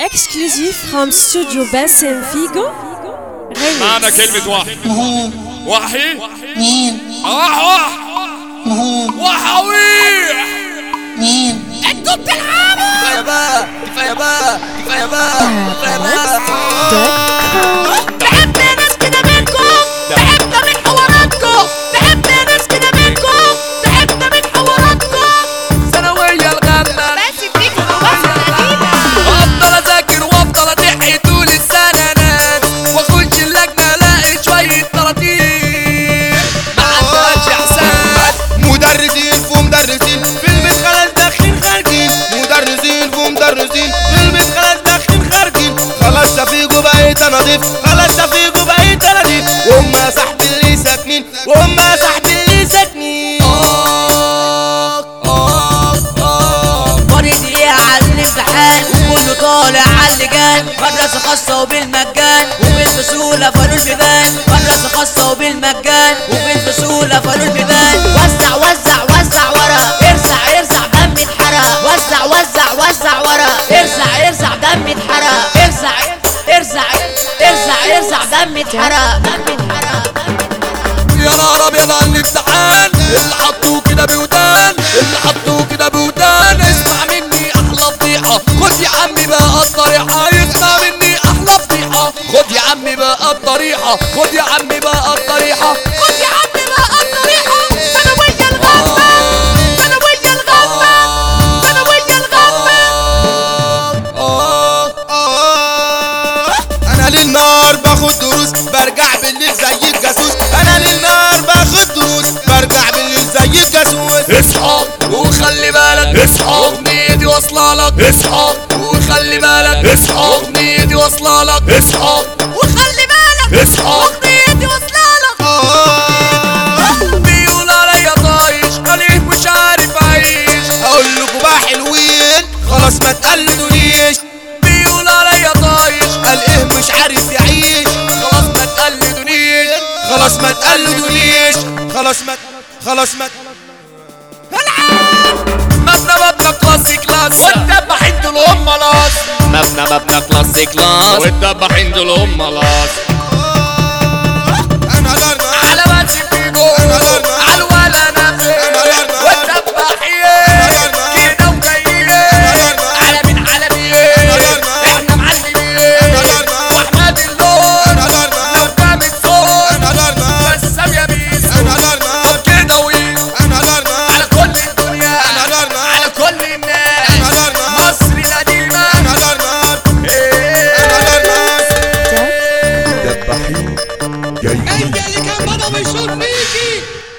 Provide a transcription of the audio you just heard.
Exclusive from Studio Bassem Figo. معنى Remix. كلمة واحد وحي مين واح واح وحويح مين انتوا بتلعبوا كفايه بقى كفايه بقى كفايه بقى كفايه بقى بحب ناس كده منكم بحب من حواراتكم بحب ناس كده منكم بحب من حواراتكم ثانويه الغامه بس فيك الوصفة القديمة افضل اذاكر وافضل اتحي طول السنه ناس واخش اللجنه الاقي شويه طراطيل ما عندهاش احساس مدرسين ومدرسين في الميت خلاص داخلين خارجين مدرسين ومدرسين في الميت خلاص داخلين خارجين خلاص شفيقوا بقيت اناضيف خلاص شفيقوا بقيت اناضيف وهم يا صاحبي اللي ساكنين وهم يا صاحبي اللي ساكنين فاضي دقيقة على الامتحان وكله طالع على اللجان مدرسة خاصة وبالمجان وبالفصولة فانوس بيبان مدرسة خاصة وبالمجان وبالفصولة فانوس بيبان وزع وزع وزع ورا ارزع ارزع دم اتحرق وزع وزع وزع ورا ارزع ارزع دم اتحرق ارزع ارزع ارزع ارزع دم اتحرق دم اتحرق يا نهار ابيض على الامتحان اللي حطوه كده بودان اللي حطوه كده بودان اسمع مني احلى فضيحه خد يا عمي بقى الطريحه اسمع مني احلى فضيحه خد يا عمي بقى الطريحه خد يا عمي بقى الطريحه خد يا عم بقى الطريحة ثانوية الغامة ثانوية الغامة ثانوية الغامة انا للنار باخد دروس برجع بالليل زي الجاسوس انا للنار باخد دروس برجع بالليل زي الجاسوس اصحى وخلي بالك اصحى اغنيتي واصله لك اصحى وخلي بالك اصحى اغنيتي واصله لك اصحى وخلي بالك اصحى اغنيتي واصلة لك بيقول عليا طايش عليه مش عارف اعيش اقول لكم بقى حلوين خلاص ما تقلدونيش بيقول عليا طايش قال ايه مش عارف يعيش خلاص ما تقلدونيش خلاص ما تقلدونيش خلاص ما خلاص ما مبنى مبنى كلاسي كلاس والدبحين دول هم لاس مبنى مبنى كلاسي كلاس والدبحين دول هم لاس انا لرنا على ما تفيدو على الولا نافع والدبحين كده وجايين على من على مين احنا معلمين واحمد اللون قدام الصوت بسام يا بيسو كده وين على كل الدنيا على كل الناس مصر القديمة إيه. دبحين جايين اللي كان بدأ بيشوط فيكي